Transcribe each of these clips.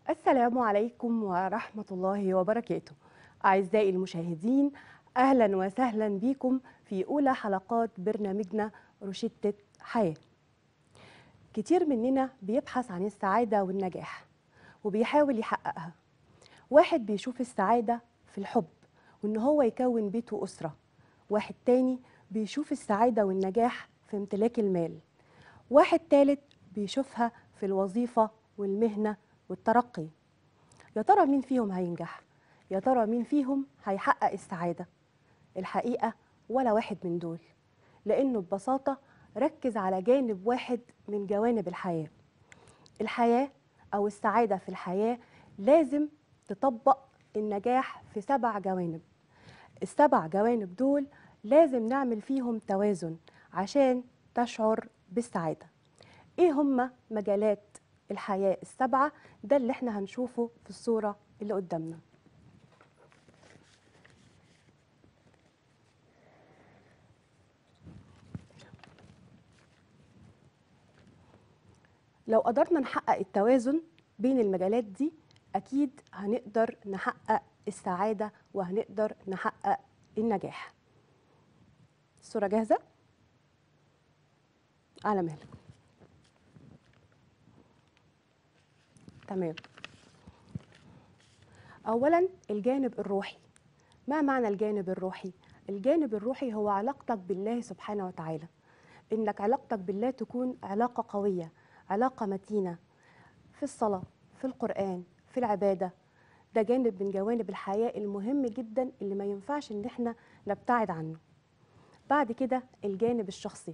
السلام عليكم ورحمة الله وبركاته أعزائي المشاهدين أهلا وسهلا بكم في أولى حلقات برنامجنا روشتة حياة كتير مننا بيبحث عن السعادة والنجاح وبيحاول يحققها واحد بيشوف السعادة في الحب وإن هو يكون بيت وأسرة واحد تاني بيشوف السعادة والنجاح في امتلاك المال واحد تالت بيشوفها في الوظيفة والمهنة والترقي يا ترى مين فيهم هينجح يا ترى مين فيهم هيحقق السعادة الحقيقة ولا واحد من دول لأنه ببساطة ركز على جانب واحد من جوانب الحياة الحياة أو السعادة في الحياة لازم تطبق النجاح في سبع جوانب السبع جوانب دول لازم نعمل فيهم توازن عشان تشعر بالسعادة ايه هما مجالات الحياة السبعة ده اللي احنا هنشوفه في الصورة اللي قدامنا لو قدرنا نحقق التوازن بين المجالات دي أكيد هنقدر نحقق السعادة وهنقدر نحقق النجاح الصورة جاهزة؟ على مهلك تمام اولا الجانب الروحي ما معنى الجانب الروحي الجانب الروحي هو علاقتك بالله سبحانه وتعالى انك علاقتك بالله تكون علاقه قويه علاقه متينه في الصلاه في القران في العباده ده جانب من جوانب الحياه المهم جدا اللي ما ينفعش ان احنا نبتعد عنه بعد كده الجانب الشخصي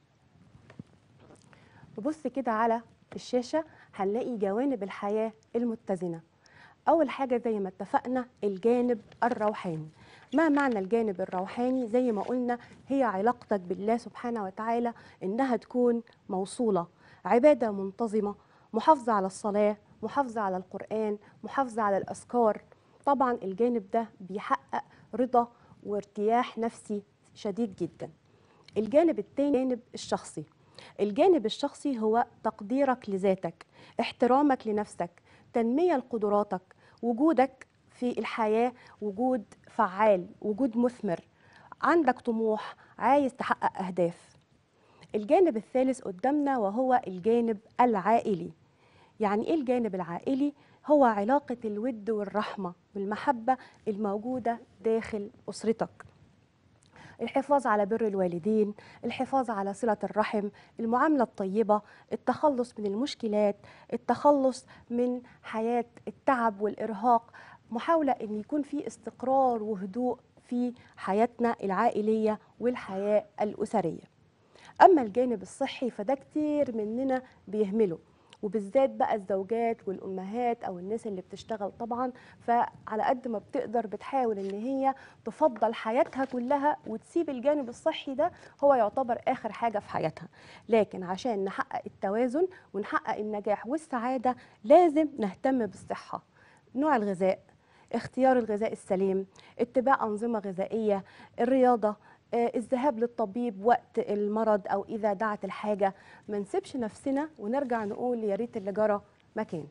نبص كده على الشاشة هنلاقي جوانب الحياة المتزنة أول حاجة زي ما اتفقنا الجانب الروحاني ما معنى الجانب الروحاني زي ما قلنا هي علاقتك بالله سبحانه وتعالى إنها تكون موصولة عبادة منتظمة محافظة على الصلاة محافظة على القرآن محافظة على الأذكار طبعا الجانب ده بيحقق رضا وارتياح نفسي شديد جدا الجانب الثاني جانب الشخصي الجانب الشخصي هو تقديرك لذاتك احترامك لنفسك تنمية لقدراتك وجودك في الحياة وجود فعال وجود مثمر عندك طموح عايز تحقق أهداف الجانب الثالث قدامنا وهو الجانب العائلي يعني إيه الجانب العائلي؟ هو علاقة الود والرحمة والمحبة الموجودة داخل أسرتك الحفاظ على بر الوالدين الحفاظ على صلة الرحم المعاملة الطيبة التخلص من المشكلات التخلص من حياة التعب والإرهاق محاولة أن يكون في استقرار وهدوء في حياتنا العائلية والحياة الأسرية أما الجانب الصحي فده كتير مننا بيهمله وبالذات بقى الزوجات والامهات او الناس اللي بتشتغل طبعا فعلى قد ما بتقدر بتحاول ان هي تفضل حياتها كلها وتسيب الجانب الصحي ده هو يعتبر اخر حاجه في حياتها لكن عشان نحقق التوازن ونحقق النجاح والسعاده لازم نهتم بالصحه نوع الغذاء اختيار الغذاء السليم اتباع انظمه غذائيه الرياضه الذهاب للطبيب وقت المرض او اذا دعت الحاجه ما نسيبش نفسنا ونرجع نقول يا ريت اللي جرى مكان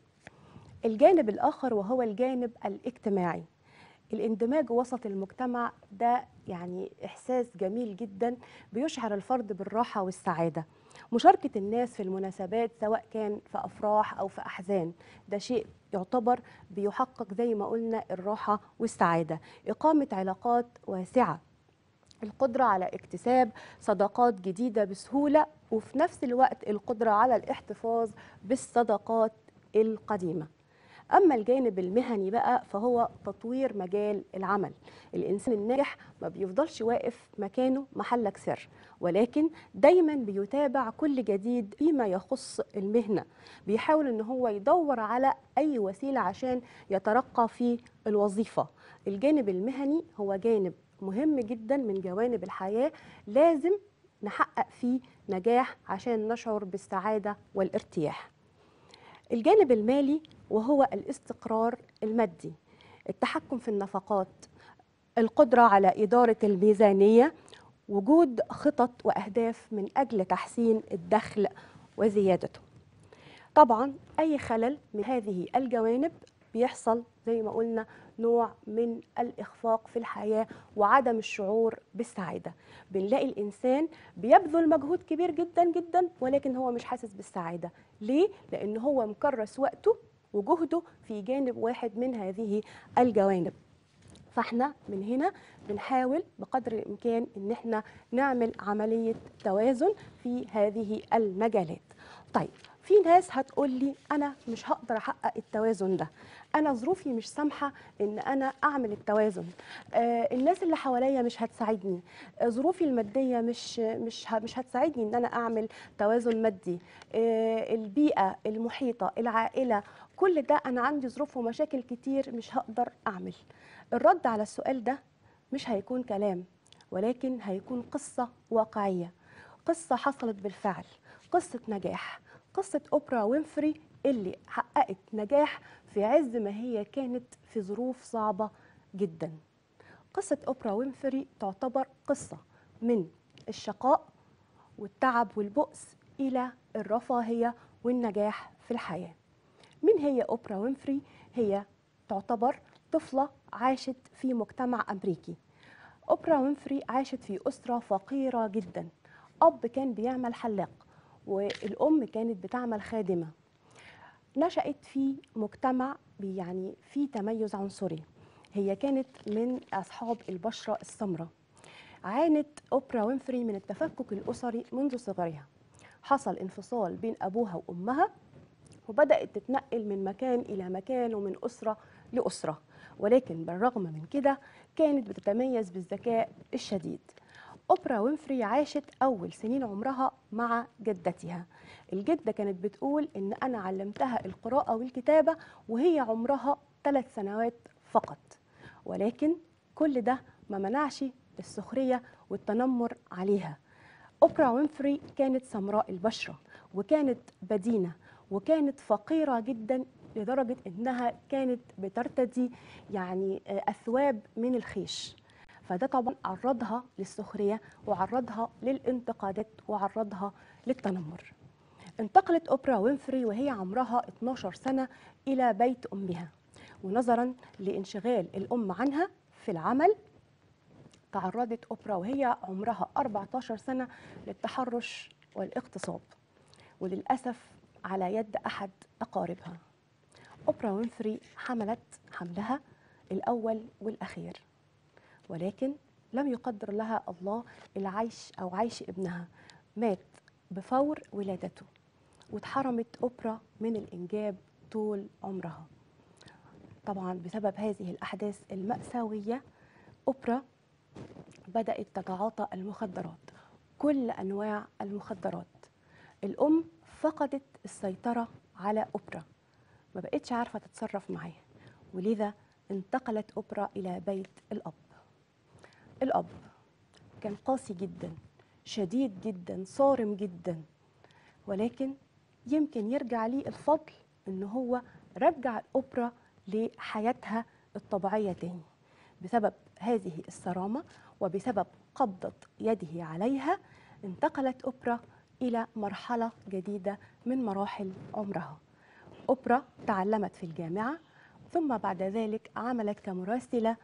الجانب الاخر وهو الجانب الاجتماعي الاندماج وسط المجتمع ده يعني احساس جميل جدا بيشعر الفرد بالراحه والسعاده مشاركه الناس في المناسبات سواء كان في افراح او في احزان ده شيء يعتبر بيحقق زي ما قلنا الراحه والسعاده اقامه علاقات واسعه القدرة على اكتساب صداقات جديدة بسهولة وفي نفس الوقت القدرة على الاحتفاظ بالصداقات القديمة أما الجانب المهني بقى فهو تطوير مجال العمل الإنسان الناجح ما بيفضلش واقف مكانه محلك سر ولكن دايما بيتابع كل جديد فيما يخص المهنة بيحاول ان هو يدور على أي وسيلة عشان يترقى في الوظيفة الجانب المهني هو جانب مهم جدا من جوانب الحياة لازم نحقق فيه نجاح عشان نشعر بالسعادة والارتياح الجانب المالي وهو الاستقرار المادي التحكم في النفقات القدرة على إدارة الميزانية وجود خطط وأهداف من أجل تحسين الدخل وزيادته طبعا أي خلل من هذه الجوانب بيحصل زي ما قلنا نوع من الإخفاق في الحياة وعدم الشعور بالسعادة بنلاقي الإنسان بيبذل مجهود كبير جدا جدا ولكن هو مش حاسس بالسعادة ليه؟ لأن هو مكرس وقته وجهده في جانب واحد من هذه الجوانب فاحنا من هنا بنحاول بقدر الامكان ان احنا نعمل عمليه توازن في هذه المجالات طيب في ناس هتقول لي انا مش هقدر احقق التوازن ده انا ظروفي مش سامحه ان انا اعمل التوازن آه الناس اللي حواليا مش هتساعدني آه ظروفي الماديه مش مش ه- مش هتساعدني ان انا اعمل توازن مادي آه البيئه المحيطه العائله كل ده انا عندي ظروف ومشاكل كتير مش هقدر اعمل الرد على السؤال ده مش هيكون كلام ولكن هيكون قصه واقعيه قصه حصلت بالفعل قصه نجاح قصه اوبرا وينفري اللي حققت نجاح في عز ما هي كانت في ظروف صعبه جدا قصه اوبرا وينفري تعتبر قصه من الشقاء والتعب والبؤس الى الرفاهيه والنجاح في الحياه مين هي اوبرا وينفري هي تعتبر طفله عاشت في مجتمع امريكي اوبرا وينفري عاشت في اسره فقيره جدا اب كان بيعمل حلاق والام كانت بتعمل خادمه نشأت في مجتمع بي- يعني في تميز عنصري هي كانت من أصحاب البشرة السمراء عانت أوبرا وينفري من التفكك الأسري منذ صغرها حصل انفصال بين أبوها وأمها وبدأت تتنقل من مكان إلى مكان ومن أسرة لأسرة ولكن بالرغم من كده كانت بتتميز بالذكاء الشديد أوبرا وينفري عاشت أول سنين عمرها مع جدتها الجدة كانت بتقول إن أنا علمتها القراءة والكتابة وهي عمرها ثلاث سنوات فقط ولكن كل ده ما منعش السخرية والتنمر عليها أوبرا وينفري كانت سمراء البشرة وكانت بدينة وكانت فقيرة جدا لدرجة إنها كانت بترتدي يعني آه، أثواب من الخيش فده طبعا عرضها للسخرية وعرضها للانتقادات وعرضها للتنمر انتقلت أوبرا وينفري وهي عمرها 12 سنة إلى بيت أمها ونظرا لانشغال الأم عنها في العمل تعرضت أوبرا وهي عمرها 14 سنة للتحرش والاغتصاب وللأسف على يد أحد أقاربها أوبرا وينفري حملت حملها الأول والأخير ولكن لم يقدر لها الله العيش أو عيش ابنها مات بفور ولادته واتحرمت أوبرا من الإنجاب طول عمرها طبعا بسبب هذه الأحداث المأساوية أوبرا بدأت تتعاطى المخدرات كل أنواع المخدرات الأم فقدت السيطرة على أوبرا ما بقتش عارفة تتصرف معاها ولذا انتقلت أوبرا إلى بيت الأب الأب كان قاسي جدا شديد جدا صارم جدا ولكن يمكن يرجع ليه الفضل ان هو رجع الاوبرا لحياتها الطبيعيه تاني بسبب هذه الصرامه وبسبب قبضه يده عليها انتقلت اوبرا الى مرحله جديده من مراحل عمرها اوبرا تعلمت في الجامعه ثم بعد ذلك عملت كمراسله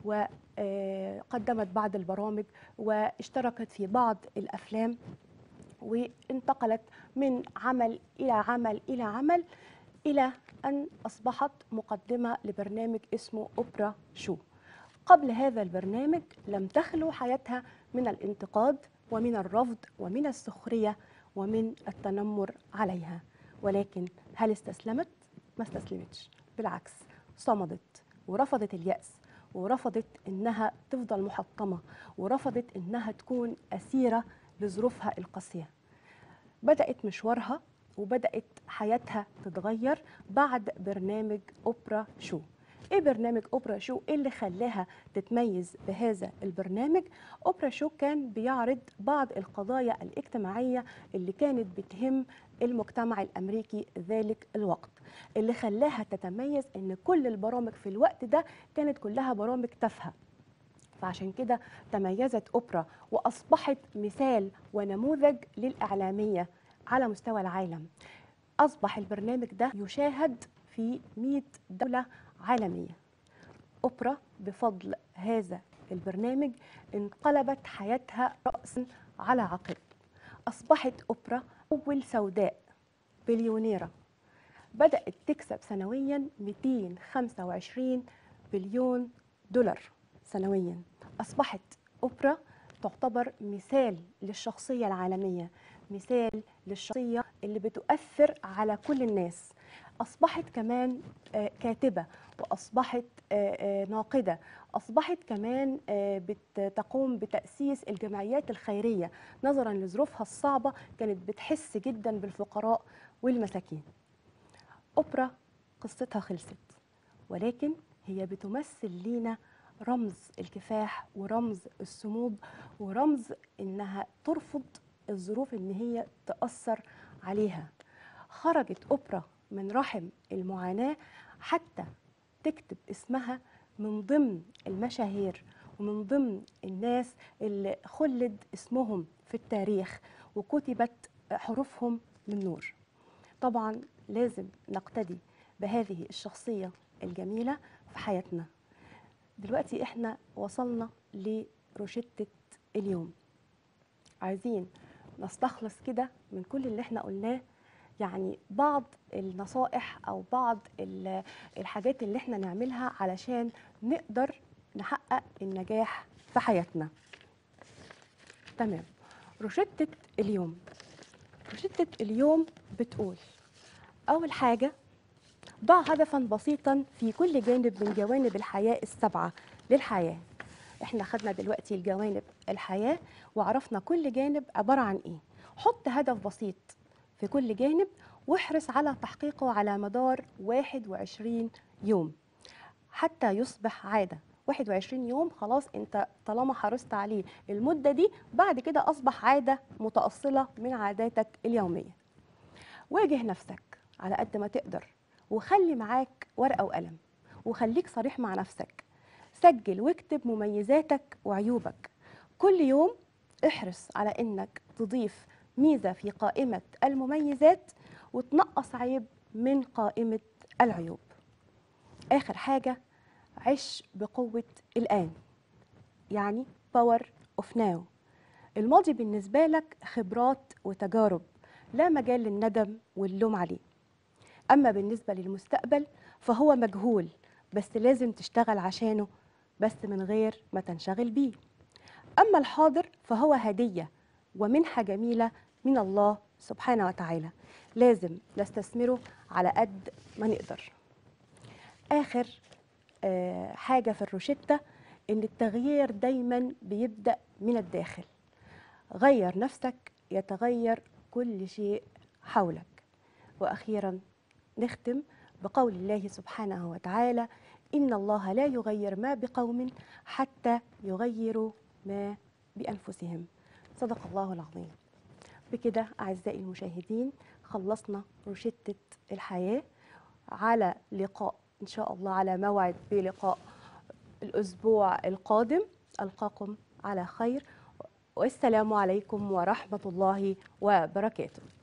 وقدمت بعض البرامج واشتركت في بعض الافلام وانتقلت من عمل الى عمل الى عمل الى ان اصبحت مقدمه لبرنامج اسمه اوبرا شو قبل هذا البرنامج لم تخلو حياتها من الانتقاد ومن الرفض ومن السخريه ومن التنمر عليها ولكن هل استسلمت ما استسلمتش بالعكس صمدت ورفضت الياس ورفضت انها تفضل محطمه ورفضت انها تكون اسيره لظروفها القاسيه بدات مشوارها وبدات حياتها تتغير بعد برنامج اوبرا شو ايه برنامج اوبرا شو ايه اللي خلاها تتميز بهذا البرنامج اوبرا شو كان بيعرض بعض القضايا الاجتماعيه اللي كانت بتهم المجتمع الامريكي ذلك الوقت اللي خلاها تتميز ان كل البرامج في الوقت ده كانت كلها برامج تافهه فعشان كده تميزت اوبرا واصبحت مثال ونموذج للاعلاميه على مستوى العالم أصبح البرنامج ده يشاهد في 100 دولة عالمية أوبرا بفضل هذا البرنامج انقلبت حياتها رأسا على عقب أصبحت أوبرا أول سوداء بليونيرة بدأت تكسب سنويا 225 بليون دولار سنويا أصبحت أوبرا تعتبر مثال للشخصية العالمية مثال للشخصية اللي بتؤثر على كل الناس أصبحت كمان آه، كاتبة وأصبحت آه، آه، ناقدة أصبحت كمان آه، بتقوم بتأسيس الجمعيات الخيرية نظرا لظروفها الصعبة كانت بتحس جدا بالفقراء والمساكين أوبرا قصتها خلصت ولكن هي بتمثل لينا رمز الكفاح ورمز الصمود ورمز إنها ترفض الظروف إن هي تأثر عليها خرجت أوبرا من رحم المعاناة حتى تكتب اسمها من ضمن المشاهير ومن ضمن الناس اللي خلد اسمهم في التاريخ وكتبت حروفهم من نور طبعا لازم نقتدي بهذه الشخصية الجميلة في حياتنا دلوقتي احنا وصلنا لروشتة اليوم عايزين نستخلص كده من كل اللي احنا قلناه يعني بعض النصائح او بعض ال- الحاجات اللي احنا نعملها علشان نقدر نحقق النجاح في حياتنا تمام روشتة اليوم روشتة اليوم بتقول أول حاجة ضع هدفا بسيطا في كل جانب من جوانب الحياة السبعة للحياة احنا خدنا دلوقتي الجوانب الحياة وعرفنا كل جانب عبارة عن ايه حط هدف بسيط في كل جانب واحرص على تحقيقه على مدار 21 يوم حتى يصبح عادة 21 يوم خلاص انت طالما حرصت عليه المدة دي بعد كده أصبح عادة متأصلة من عاداتك اليومية واجه نفسك على قد ما تقدر وخلي معاك ورقة وقلم وخليك صريح مع نفسك سجل واكتب مميزاتك وعيوبك كل يوم احرص على انك تضيف ميزة في قائمة المميزات وتنقص عيب من قائمة العيوب آخر حاجة عش بقوة الآن يعني باور اوف ناو الماضي بالنسبة لك خبرات وتجارب لا مجال للندم واللوم عليه أما بالنسبة للمستقبل فهو مجهول بس لازم تشتغل عشانه بس من غير ما تنشغل بيه أما الحاضر فهو هدية ومنحة جميلة من الله سبحانه وتعالى لازم نستثمره على قد ما نقدر آخر آه، حاجة في الروشتة إن التغيير دايما بيبدأ من الداخل غير نفسك يتغير كل شيء حولك وأخيرا نختم بقول الله سبحانه وتعالى إن الله لا يغير ما بقوم حتى يغيروا ما بأنفسهم صدق الله العظيم بكده أعزائي المشاهدين خلصنا روشتة الحياة على لقاء إن شاء الله على موعد بلقاء الأسبوع القادم ألقاكم على خير والسلام عليكم ورحمة الله وبركاته